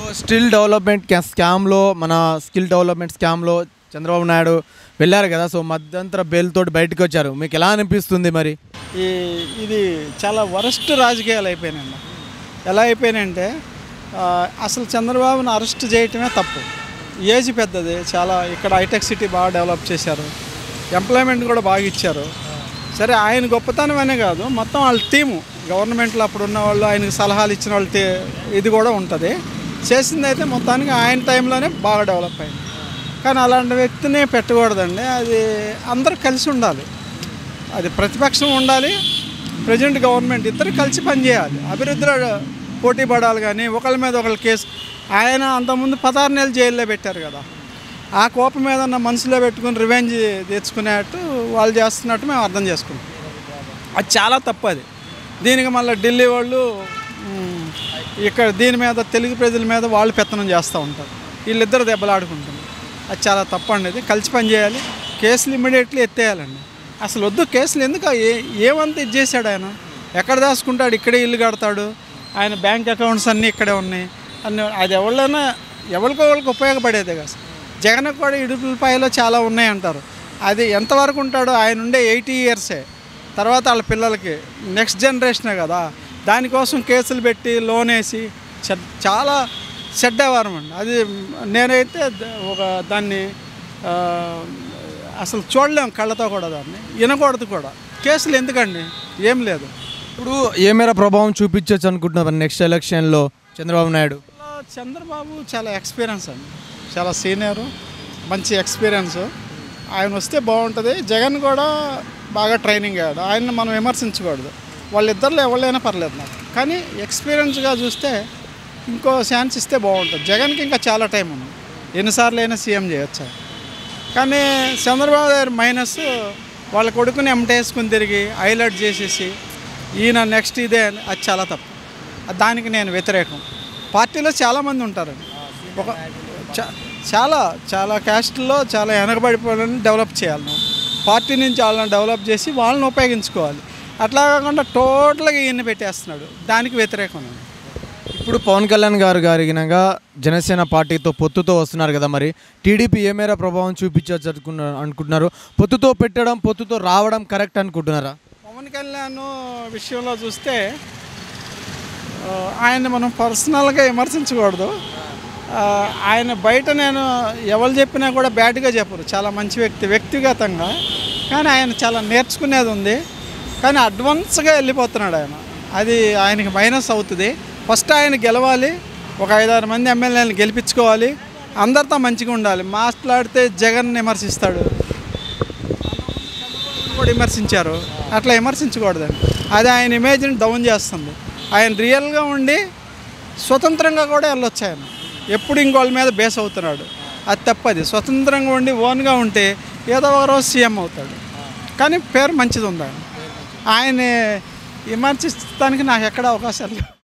Skill development క్యా- స్కామ్లో మన స్కిల్ డెవలప్మెంట్ స్కామ్లో చంద్రబాబు నాయుడు వెళ్ళారు కదా సో మధ్యంతర బెయిల్తోటి బయటకు వచ్చారు మీకు ఎలా అనిపిస్తుంది మరి ఈ ఇది చాలా వరస్ట్ రాజకీయాలు అయిపోయినాయండి ఎలా అయిపోయినాయంటే ఆ, అసలు చంద్రబాబును అరెస్ట్ చేయటమే తప్పు ఏజ్ పెద్దది చాలా ఇక్కడ హైటెక్ సిటీ బాగా డెవలప్ చేశారు ఎంప్లాయ్మెంట్ కూడా బాగా ఇచ్చారు సరే ఆయన గొప్పతనం అనే కాదు మొత్తం వాళ్ళ టీము గవర్నమెంట్లో అప్పుడు ఉన్న వాళ్ళు ఆయనకు సలహాలు ఇచ్చిన వాళ్ళ టీ ఇది కూడా ఉంటుంది చేసింది అయితే మొత్తానికి ఆయన టైంలోనే బాగా డెవలప్ అయింది కానీ అలాంటి వ్యక్తిని పెట్టకూడదండి అది అందరూ కలిసి ఉండాలి అది ప్రతిపక్షం ఉండాలి ప్రజెంట్ గవర్నమెంట్ ఇద్దరు కలిసి పనిచేయాలి అభివృద్ధిలో పోటీ పడాలి కానీ ఒకళ్ళ మీద ఒకళ్ళ కేసు ఆయన అంతకుముందు పదహారు నెలలు జైల్లో పెట్టారు కదా ఆ కోపం మీద ఉన్న మనసులో పెట్టుకుని రివెంజ్ తెచ్చుకునేట్టు వాళ్ళు చేస్తున్నట్టు మేము అర్థం చేసుకుంటాం అది చాలా తప్పు అది దీనికి మళ్ళీ ఢిల్లీ వాళ్ళు మ్, ఇక్కడ దీని మీద తెలుగు ప్రజల మీద వాళ్ళు పెత్తనం చేస్తూ ఉంటారు వీళ్ళిద్దరు దెబ్బలాడుకుంటారు అది చాలా తప్పు అండి ఇది కలిసి పనిచేయాలి కేసులు ఇమ్మీడియట్లీ ఎత్తేయాలండి అసలు వద్దు కేసులు ఎందుకు ఏ ఏమంత ఇది చేశాడు ఆయన ఎక్కడ దాచుకుంటాడు ఇక్కడే ఇల్లు కడతాడు ఆయన బ్యాంక్ అకౌంట్స్ అన్నీ ఇక్కడే ఉన్నాయి అన్ని అది ఎవరికైనా ఎవరికో వాళ్ళకి ఉపయోగపడేదే కదా జగన్ కూడా ఇడుపులపాయలో చాలా ఉన్నాయి అంటారు అది ఎంతవరకు ఉంటాడో ఆయన ఉండే ఎయిటీ ఇయర్సే తర్వాత వాళ్ళ పిల్లలకి నెక్స్ట్ జనరేషనే కదా దానికోసం కేసులు పెట్టి లోన్ వేసి చెడ్- చాలా చెడ్డ వ్యవహారం అండి అది నేనైతే ద- ఒక దాన్ని ఆ, అసలు చూడలేం కళ్ళతో కూడా దాన్ని వినకూడదు కూడా కేసులు ఎందుకండి ఏం లేదు ఇప్పుడు ఏ మేర ప్రభావం చూపించవచ్చు అనుకుంటున్నారు నెక్స్ట్ ఎలక్షన్లో చంద్రబాబు నాయుడు అలా చంద్రబాబు చాలా ఎక్స్పీరియన్స్ అండి చాలా సీనియరు మంచి ఎక్స్పీరియన్స్ ఆయన వస్తే బాగుంటుంది జగన్ కూడా బాగా ట్రైనింగ్ అయ్యాడు ఆయన్ని మనం విమర్శించకూడదు వాళ్ళిద్దరిలో ఎవరైనా పర్లేదు నాకు కానీ ఎక్స్పీరియన్స్గా చూస్తే ఇంకో ఛాన్స్ ఇస్తే బాగుంటుంది జగన్కి ఇంకా చాలా టైం ఉంది ఎన్నిసార్లు అయినా సీఎం చేయొచ్చు ఆయన. కానీ చంద్రబాబు గారి మైనస్ వాళ్ళ కొడుకుని ఎంటేసుకుని తిరిగి హైలైట్ చేసేసి ఈయన నెక్స్ట్ ఇదే అని అది చాలా తప్పు దానికి నేను వ్యతిరేకం పార్టీలో చాలామంది ఉంటారండి ఒక చా- చాలా చాలా క్యాస్ట్లో చాలా వెనకబడిపోవాలని డెవలప్ చేయాలి మనం పార్టీ నుంచి వాళ్ళని డెవలప్ చేసి వాళ్ళని ఉపయోగించుకోవాలి అట్లా కాకుండా టోటల్గా ఈయన పెట్టేస్తున్నాడు దానికి వ్యతిరేకం నేను ఇప్పుడు పవన్ కళ్యాణ్ గారు గారిగినగా జనసేన పార్టీతో పొత్తుతో వస్తున్నారు కదా మరి టీడీపీ ఏ మేర ప్రభావం చూపించవచ్చు అనుకున్నారు అనుకుంటున్నారు పొత్తుతో పెట్టడం పొత్తుతో రావడం కరెక్ట్ అనుకుంటున్నారా పవన్ కళ్యాణ్ విషయంలో చూస్తే ఆ, ఆయన్ని మనం పర్సనల్గా విమర్శించకూడదు ఆ, ఆయన బయట నేను ఎవరు చెప్పినా కూడా బ్యాడ్గా చెప్పరు చాలా మంచి వ్యక్తి వ్యక్తిగతంగా కానీ ఆయన చాలా నేర్చుకునేది ఉంది కానీ అడ్వాన్స్గా వెళ్ళిపోతున్నాడు ఆయన అది ఆయనకి మైనస్ అవుతుంది ఫస్ట్ ఆయన గెలవాలి ఒక ఐదారు మంది ఎమ్మెల్యేలను గెలిపించుకోవాలి అందరితో మంచిగా ఉండాలి మాట్లాడితే జగన్ విమర్శిస్తాడు కూడా విమర్శించారు అట్లా విమర్శించకూడదండి అది ఆయన ఇమేజ్ని డౌన్ చేస్తుంది ఆయన రియల్గా ఉండి స్వతంత్రంగా కూడా వెళ్ళొచ్చు ఆయన ఎప్పుడు ఇంకోళ్ళ మీద బేస్ అవుతున్నాడు అది తప్పది స్వతంత్రంగా ఉండి ఓన్గా ఉంటే ఏదో ఒక రోజు సీఎం అవుతాడు కానీ పేరు మంచిది ఉంది ఆయన ఆయన విమర్శిస్తానికి నాకు ఎక్కడ అవకాశాలు లేవు